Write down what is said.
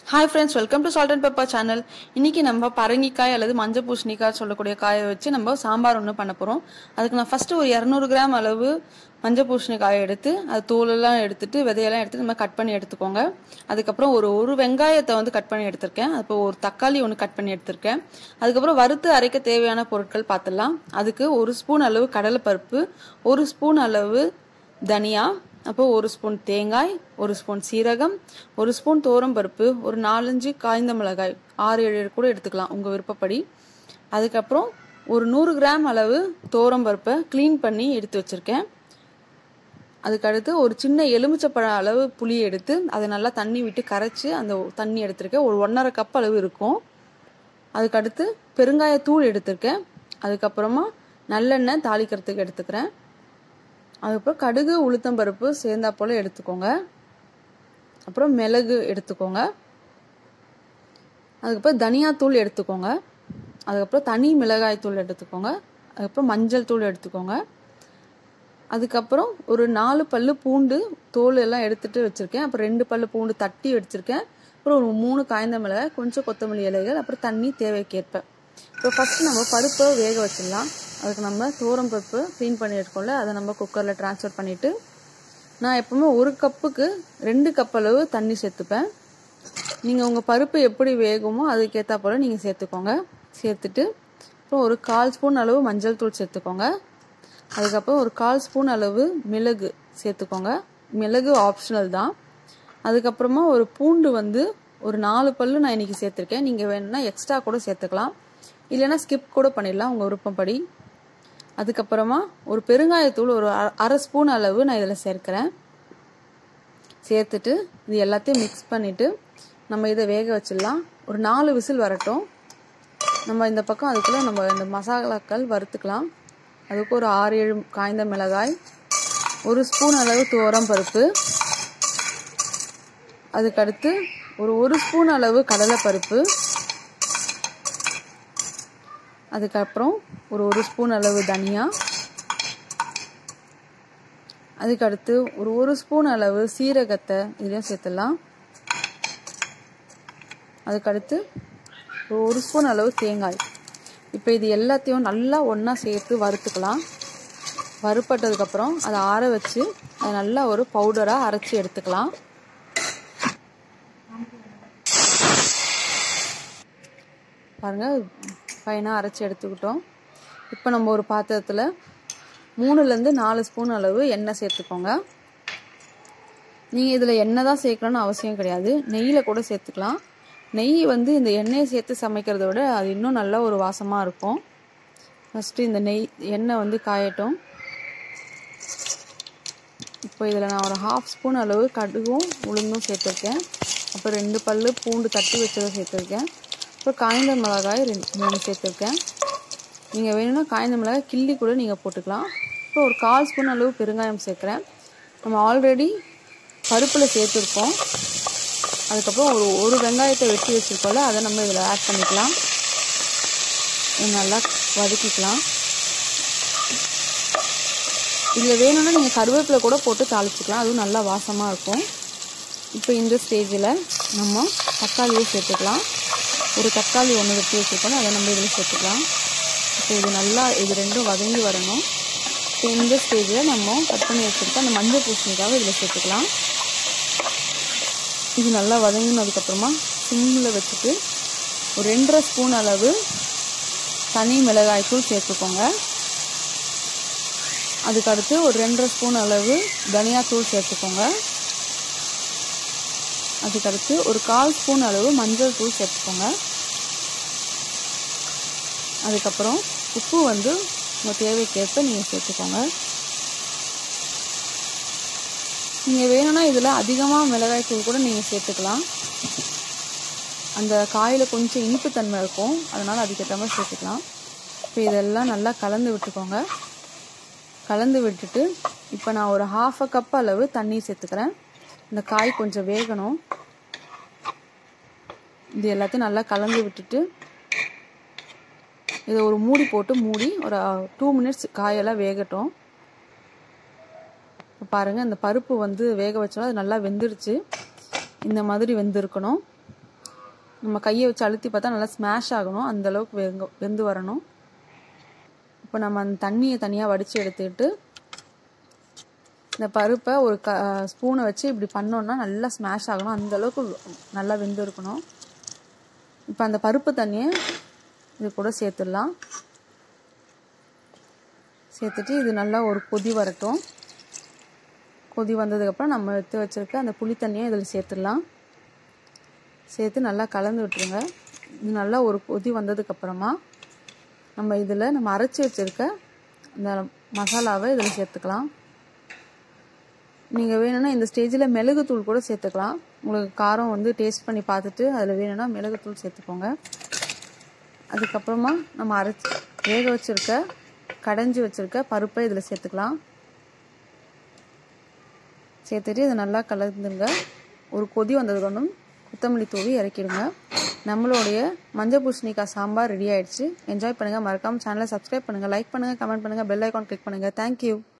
hi friends welcome to salt and pepper channel இன்னைக்கு நம்ம பரங்கிக்காய் அல்லது மஞ்சள் பூசணிக்காய் சொல்லக்கூடிய காயை வச்சு நம்ம சாம்பார் ஒன்று பண்ண போகிறோம் அதுக்கு நான் ஃபஸ்ட்டு ஒரு இரநூறு கிராம் அளவு மஞ்சள் பூசணிக்காயை எடுத்து அது தோலெல்லாம் எடுத்துட்டு விதையெல்லாம் எடுத்து நம்ம கட் பண்ணி எடுத்துக்கோங்க அதுக்கப்புறம் ஒரு ஒரு வெங்காயத்தை வந்து கட் பண்ணி எடுத்திருக்கேன் அப்போ ஒரு தக்காளி ஒன்று கட் பண்ணி எடுத்திருக்கேன் அதுக்கப்புறம் வறுத்து அரைக்க தேவையான பொருட்கள் பார்த்துடலாம் அதுக்கு ஒரு ஸ்பூன் அளவு கடலைப்பருப்பு ஒரு ஸ்பூன் அளவு தனியா அப்போ ஒரு ஸ்பூன் தேங்காய் ஒரு ஸ்பூன் சீரகம் ஒரு ஸ்பூன் பருப்பு ஒரு நாலஞ்சு காய்ந்த மிளகாய் ஆறு ஏழு கூட எடுத்துக்கலாம் உங்கள் விருப்பப்படி அதுக்கப்புறம் ஒரு நூறு கிராம் அளவு பருப்பை க்ளீன் பண்ணி எடுத்து வச்சுருக்கேன் அதுக்கடுத்து ஒரு சின்ன எலுமிச்சப்பழம் அளவு புளி எடுத்து அதை நல்லா தண்ணி விட்டு கரைச்சி அந்த தண்ணி எடுத்திருக்கேன் ஒரு ஒன்றரை கப் அளவு இருக்கும் அதுக்கடுத்து பெருங்காயத்தூள் எடுத்திருக்கேன் அதுக்கப்புறமா நல்லெண்ணெய் தாளிக்கிறதுக்கு எடுத்துக்கிறேன் அதுக்கப்புறம் கடுகு உளுத்தம்பருப்பு சேர்ந்தா போல் எடுத்துக்கோங்க அப்புறம் மிளகு எடுத்துக்கோங்க அதுக்கப்புறம் தனியாத்தூள் எடுத்துக்கோங்க அதுக்கப்புறம் தனி மிளகாய் தூள் எடுத்துக்கோங்க அதுக்கப்புறம் மஞ்சள் தூள் எடுத்துக்கோங்க அதுக்கப்புறம் ஒரு நாலு பல்லு பூண்டு தோல் எல்லாம் எடுத்துட்டு வச்சுருக்கேன் அப்புறம் ரெண்டு பல்லு பூண்டு தட்டி வச்சுருக்கேன் அப்புறம் ஒரு மூணு காய்ந்த மிளகாய் கொஞ்சம் கொத்தமல்லி இலைகள் அப்புறம் தண்ணி தேவைக்கேற்ப இப்போ ஃபஸ்ட்டு நம்ம பருப்பை வேக வச்சிடலாம் அதுக்கு நம்ம தோரம் பருப்பு க்ளீன் பண்ணி எடுக்கோம்ல அதை நம்ம குக்கரில் ட்ரான்ஸ்ஃபர் பண்ணிவிட்டு நான் எப்பவுமே ஒரு கப்புக்கு ரெண்டு கப் அளவு தண்ணி சேர்த்துப்பேன் நீங்கள் உங்கள் பருப்பு எப்படி வேகுமோ அதுக்கேற்றா போல் நீங்கள் சேர்த்துக்கோங்க சேர்த்துட்டு அப்புறம் ஒரு கால் ஸ்பூன் அளவு மஞ்சள் தூள் சேர்த்துக்கோங்க அதுக்கப்புறம் ஒரு கால் ஸ்பூன் அளவு மிளகு சேர்த்துக்கோங்க மிளகு ஆப்ஷனல் தான் அதுக்கப்புறமா ஒரு பூண்டு வந்து ஒரு நாலு பல்லு நான் இன்றைக்கி சேர்த்துருக்கேன் நீங்கள் வேணும்னா எக்ஸ்ட்ரா கூட சேர்த்துக்கலாம் இல்லைன்னா ஸ்கிப் கூட பண்ணிடலாம் உங்கள் விருப்பப்படி அதுக்கப்புறமா ஒரு பெருங்காயத்தூள் ஒரு அரை ஸ்பூன் அளவு நான் இதில் சேர்க்குறேன் சேர்த்துட்டு இது எல்லாத்தையும் மிக்ஸ் பண்ணிவிட்டு நம்ம இதை வேக வச்சிடலாம் ஒரு நாலு விசில் வரட்டும் நம்ம இந்த பக்கம் அதுக்குள்ளே நம்ம இந்த மசாலாக்கள் வறுத்துக்கலாம் அதுக்கு ஒரு ஆறு ஏழு காய்ந்த மிளகாய் ஒரு ஸ்பூன் அளவு துவரம் பருப்பு அதுக்கடுத்து ஒரு ஒரு ஸ்பூன் அளவு கடலைப்பருப்பு அதுக்கப்புறம் ஒரு ஒரு ஸ்பூன் அளவு தனியா அதுக்கடுத்து ஒரு ஒரு ஸ்பூன் அளவு சீரகத்தை இதையும் சேர்த்துடலாம் அதுக்கடுத்து ஒரு ஒரு ஸ்பூன் அளவு தேங்காய் இப்போ இது எல்லாத்தையும் நல்லா ஒன்றா சேர்த்து வறுத்துக்கலாம் வறுப்பட்டதுக்கப்புறம் அதை ஆற வச்சு அதை நல்லா ஒரு பவுடராக அரைச்சி எடுத்துக்கலாம் பாருங்கள் ஃபைனாக அரைச்சி எடுத்துக்கிட்டோம் இப்போ நம்ம ஒரு பாத்திரத்தில் மூணுலேருந்து நாலு ஸ்பூன் அளவு எண்ணெய் சேர்த்துக்கோங்க நீங்கள் இதில் எண்ணெய் தான் சேர்க்கணும்னு அவசியம் கிடையாது நெய்யில் கூட சேர்த்துக்கலாம் நெய் வந்து இந்த எண்ணெயை சேர்த்து சமைக்கிறத விட அது இன்னும் நல்ல ஒரு வாசமாக இருக்கும் ஃபஸ்ட்டு இந்த நெய் எண்ணெய் வந்து காயட்டும் இப்போ இதில் நான் ஒரு ஹாஃப் ஸ்பூன் அளவு கடுகும் உளுந்தும் சேர்த்துருக்கேன் அப்புறம் ரெண்டு பல் பூண்டு தட்டி வச்சதை சேர்த்துருக்கேன் அப்புறம் காய்ந்த மிளகாய் ரெண்டு மூணு சேர்த்துருக்கேன் நீங்கள் வேணும்னா காய்ந்த மிளகாய் கிள்ளி கூட நீங்கள் போட்டுக்கலாம் இப்போ ஒரு கால் ஸ்பூன் அளவு பெருங்காயம் சேர்க்குறேன் நம்ம ஆல்ரெடி பருப்பில் சேர்த்துருக்கோம் அதுக்கப்புறம் ஒரு ஒரு வெங்காயத்தை வெட்டி வச்சுருக்கோம்ல அதை நம்ம இதில் ஆட் பண்ணிக்கலாம் நல்லா வதக்கிக்கலாம் இதில் வேணும்னா நீங்கள் கருவேப்பிலை கூட போட்டு தாளிச்சிக்கலாம் அதுவும் நல்லா வாசமாக இருக்கும் இப்போ இந்த ஸ்டேஜில் நம்ம தக்காளியை சேர்த்துக்கலாம் ஒரு தக்காளி ஒன்று வெட்டி வச்சுருக்கோம் அதை நம்ம இதில் சேர்த்துக்கலாம் இப்போ இது நல்லா இது ரெண்டும் வதங்கி வரணும் இப்போ இந்த ஸ்டேஜில் நம்ம கட் பண்ணி வச்சுருக்க அந்த மஞ்சள் பூசணிக்காக இதில் சேர்த்துக்கலாம் இது நல்லா வதங்கினதுக்கப்புறமா சிம்மில் வச்சுட்டு ஒரு ரெண்டரை ஸ்பூன் அளவு தனி மிளகாய்த்தூள் சேர்த்துக்கோங்க அதுக்கடுத்து ஒரு ரெண்டரை ஸ்பூன் அளவு தனியாத்தூள் சேர்த்துக்கோங்க அதுக்கடுத்து ஒரு கால் ஸ்பூன் அளவு மஞ்சள் தூள் சேர்த்துக்கோங்க அதுக்கப்புறம் உப்பு வந்து உங்கள் தேவைக்கேற்ப நீங்கள் சேர்த்துக்கோங்க நீங்கள் வேணும்னா இதில் அதிகமாக மிளகாய் தூள் கூட நீங்கள் சேர்த்துக்கலாம் அந்த காயில் கொஞ்சம் இனிப்புத்தன்மை இருக்கும் அதனால் அதுக்கேற்ற மாதிரி சேர்த்துக்கலாம் இப்போ இதெல்லாம் நல்லா கலந்து விட்டுக்கோங்க கலந்து விட்டுட்டு இப்போ நான் ஒரு ஹாஃப் அ கப் அளவு தண்ணி சேர்த்துக்கிறேன் இந்த காய் கொஞ்சம் வேகணும் இது எல்லாத்தையும் நல்லா கலந்து விட்டுட்டு இதை ஒரு மூடி போட்டு மூடி ஒரு டூ மினிட்ஸ் காயெல்லாம் வேகட்டும் இப்போ பாருங்கள் இந்த பருப்பு வந்து வேக வச்சோன்னா அது நல்லா வெந்துடுச்சு இந்த மாதிரி வெந்திருக்கணும் நம்ம கையை வச்சு அழுத்தி பார்த்தா நல்லா ஸ்மாஷ் ஆகணும் அந்த அளவுக்கு வெங்க வெந்து வரணும் இப்போ நம்ம அந்த தண்ணியை தனியாக வடித்து எடுத்துக்கிட்டு இந்த பருப்பை ஒரு க ஸ்பூனை வச்சு இப்படி பண்ணோன்னா நல்லா ஸ்மாஷ் ஆகணும் அந்த அளவுக்கு நல்லா வெந்து இருக்கணும் இப்போ அந்த பருப்பு தண்ணியை இது கூட சேர்த்துடலாம் சேர்த்துட்டு இது நல்லா ஒரு கொதி வரட்டும் கொதி வந்ததுக்கப்புறம் நம்ம எடுத்து வச்சுருக்க அந்த புளி தண்ணியை இதில் சேர்த்துடலாம் சேர்த்து நல்லா கலந்து விட்டுருங்க இது நல்லா ஒரு கொதி வந்ததுக்கப்புறமா நம்ம இதில் நம்ம அரைச்சி வச்சுருக்க இந்த மசாலாவை இதில் சேர்த்துக்கலாம் நீங்கள் வேணும்னா இந்த ஸ்டேஜில் மிளகுத்தூள் கூட சேர்த்துக்கலாம் உங்களுக்கு காரம் வந்து டேஸ்ட் பண்ணி பார்த்துட்டு அதில் வேணும்னா மிளகுத்தூள் சேர்த்துக்கோங்க அதுக்கப்புறமா நம்ம அரைச்சி வேக வச்சுருக்க கடைஞ்சி வச்சுருக்க பருப்பை இதில் சேர்த்துக்கலாம் சேர்த்துட்டு இதை நல்லா கலந்துருங்க ஒரு கொதி வந்ததுக்கொண்டும் கொத்தமல்லி தூவி இறக்கிடுங்க நம்மளுடைய மஞ்சள் பூசணிக்காய் சாம்பார் ரெடி ஆயிடுச்சு என்ஜாய் பண்ணுங்கள் மறக்காமல் சேனலை சப்ஸ்கிரைப் பண்ணுங்கள் லைக் பண்ணுங்கள் கமெண்ட் பண்ணுங்கள் பெல் ஐக்கான் கிளிக் பண்ணுங்கள் தேங்க்யூ